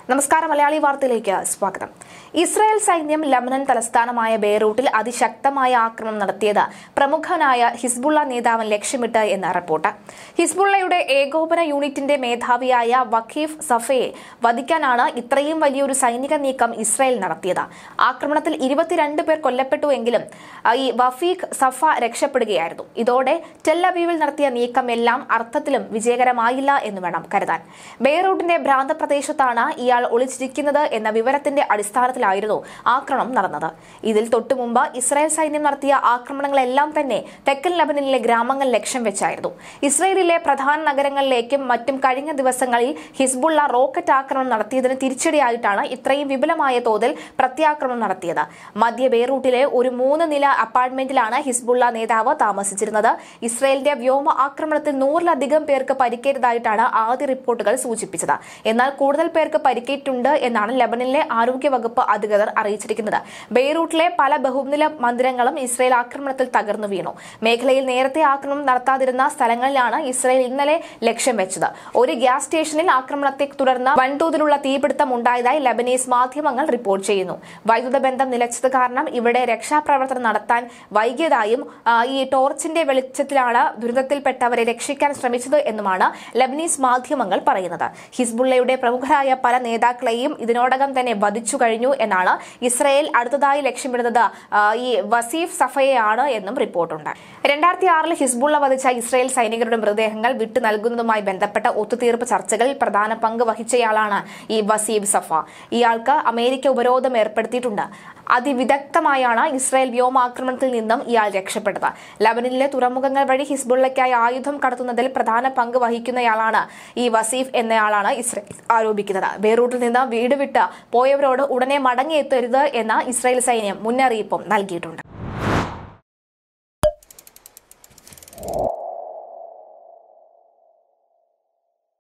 നമസ്കാരം മലയാളി വാർത്തയിലേക്ക് സ്വാഗതം ഇസ്രായേൽ സൈന്യം ലബനൻ തലസ്ഥാനമായ ബെയ്റൂട്ടിൽ അതിശക്തമായ ആക്രമണം നടത്തിയത് പ്രമുഖനായ ഹിസ്ബുള്ള നേതാവൻ ലക്ഷ്യമിട്ട് എന്ന റിപ്പോർട്ട് ഹിസ്ബുള്ളയുടെ ഏകോപന യൂണിറ്റിന്റെ മേധാവിയായ വഖീഫ് സഫയെ വധിക്കാനാണ് ഇത്രയും വലിയൊരു സൈനിക നീക്കം ഇസ്രായേൽ നടത്തിയത് ആക്രമണത്തിൽ ഇരുപത്തിരണ്ട് പേർ കൊല്ലപ്പെട്ടുവെങ്കിലും ആ, ഈ വഫീഖ് സഫ രക്ഷപ്പെടുകയായിരുന്നു ഇതോടെ ടെല്ലബീവിൽ നടത്തിയ നീക്കം എല്ലാം അർത്ഥത്തിലും വിജയകരമായില്ല എന്ന് വേണം കരുതാൻ ബെയ്റൂട്ടിന്റെ ഭ്രാന്ത പ്രദേശത്താണ് ഇയാൾ ഒളിച്ചിരിക്കുന്നത് എന്ന വിവരത്തിന്റെ അടിസ്ഥാനത്തിലായിരുന്നു ആക്രമണം നടന്നത് ഇതിൽ തൊട്ടുമുമ്പ് ഇസ്രായേൽ സൈന്യം നടത്തിയ ആക്രമണങ്ങളെല്ലാം തന്നെ തെക്കൻ ലബനനിലെ ഗ്രാമങ്ങൾ ലക്ഷ്യം വെച്ചായിരുന്നു ഇസ്രായേലിലെ പ്രധാന നഗരങ്ങളിലേക്കും മറ്റും കഴിഞ്ഞ ദിവസങ്ങളിൽ ഹിസ്ബുള്ള റോക്കറ്റ് ആക്രമണം നടത്തിയതിന് തിരിച്ചടിയായിട്ടാണ് ഇത്രയും വിപുലമായ തോതിൽ പ്രത്യാക്രമണം നടത്തിയത് മധ്യ ബെയ്റൂട്ടിലെ ഒരു മൂന്ന് നില അപ്പാർട്ട്മെന്റിലാണ് ഹിസ്ബുള്ള നേതാവ് താമസിച്ചിരുന്നത് ഇസ്രായേലിന്റെ വ്യോമ ആക്രമണത്തിൽ നൂറിലധികം പേർക്ക് പരിക്കേറ്റതായിട്ടാണ് ആദ്യ റിപ്പോർട്ടുകൾ സൂചിപ്പിച്ചത് എന്നാൽ കൂടുതൽ പേർക്ക് പരിക്കേറ്റുണ്ട് എന്നാണ് ലബനനിലെ ആരോഗ്യ വകുപ്പ് അധികൃതർ അറിയിച്ചിരിക്കുന്നത് ബെയ്റൂട്ടിലെ പല ബഹുനില മന്ദിരങ്ങളും ഇസ്രായേൽ ആക്രമണത്തിൽ തകർന്നു വീണു മേഖലയിൽ നേരത്തെ ആക്രമണം നടത്താതിരുന്ന സ്ഥലങ്ങളിലാണ് ഇസ്രായേൽ ഇന്നലെ ലക്ഷ്യം വെച്ചത് ഒരു ഗ്യാസ് സ്റ്റേഷനിൽ ആക്രമണത്തെ തുടർന്ന് വൻതോതിലുള്ള തീപിടുത്തം ഉണ്ടായതായി ലബനീസ് മാധ്യമങ്ങൾ റിപ്പോർട്ട് ചെയ്യുന്നു വൈദ്യുത ബന്ധം നിലച്ചത് കാരണം ഇവിടെ രക്ഷാപ്രവർത്തനം നടത്താൻ വൈകിയതായും ആ, ഈ ടോർച്ചിന്റെ വെളിച്ചത്തിലാണ് ദുരിതത്തിൽപ്പെട്ടവരെ രക്ഷിക്കാൻ ശ്രമിച്ചത് എന്നുമാണ് ലബനീസ് മാധ്യമങ്ങൾ പറയുന്നത് ഹിസ്ബുള്ളയുടെ പ്രമുഖരായ പല നേതാക്കളെയും ഇതിനോടകം തന്നെ വധിച്ചു കഴിഞ്ഞു എന്നാണ് ഇസ്രയേൽ അടുത്തതായി ലക്ഷ്യമിടുന്നത് ആ, ഈ വസീഫ് സഫയെയാണ് എന്നും റിപ്പോർട്ടുണ്ട് രണ്ടായിരത്തി ആറിൽ ഹിസ്ബുള്ള വധിച്ച ഇസ്രയേൽ സൈനികരുടെ മൃതദേഹങ്ങൾ വിട്ടു നൽകുന്നതുമായി ബന്ധപ്പെട്ട ഒത്തുതീർപ്പ് ചർച്ചകളിൽ പ്രധാന പങ്ക് വഹിച്ചയാളാണ് ഈ വസീഫ് സഫ ഇയാൾക്ക് അമേരിക്ക ഉപരോധം ഏർപ്പെടുത്തിയിട്ടുണ്ട് അതിവിദഗ്ധമായാണ് ഇസ്രായേൽ വ്യോമാക്രമണത്തിൽ നിന്നും ഇയാൾ രക്ഷപ്പെട്ടത് ലബനനിലെ തുറമുഖങ്ങൾ വഴി ഹിസ്ബുള്ളയ്ക്കായി ആയുധം കടത്തുന്നതിൽ പ്രധാന പങ്ക് വഹിക്കുന്നയാളാണ് ഈ വസീഫ് എന്നയാളാണ് ഇസ്രായേൽ ആരോപിക്കുന്നത് ബെയ്റൂട്ടിൽ നിന്ന് വീട് വിട്ട് പോയവരോട് ഉടനെ മടങ്ങിയെത്തരുത് എന്ന ഇസ്രായേൽ സൈന്യം മുന്നറിയിപ്പും നൽകിയിട്ടുണ്ട്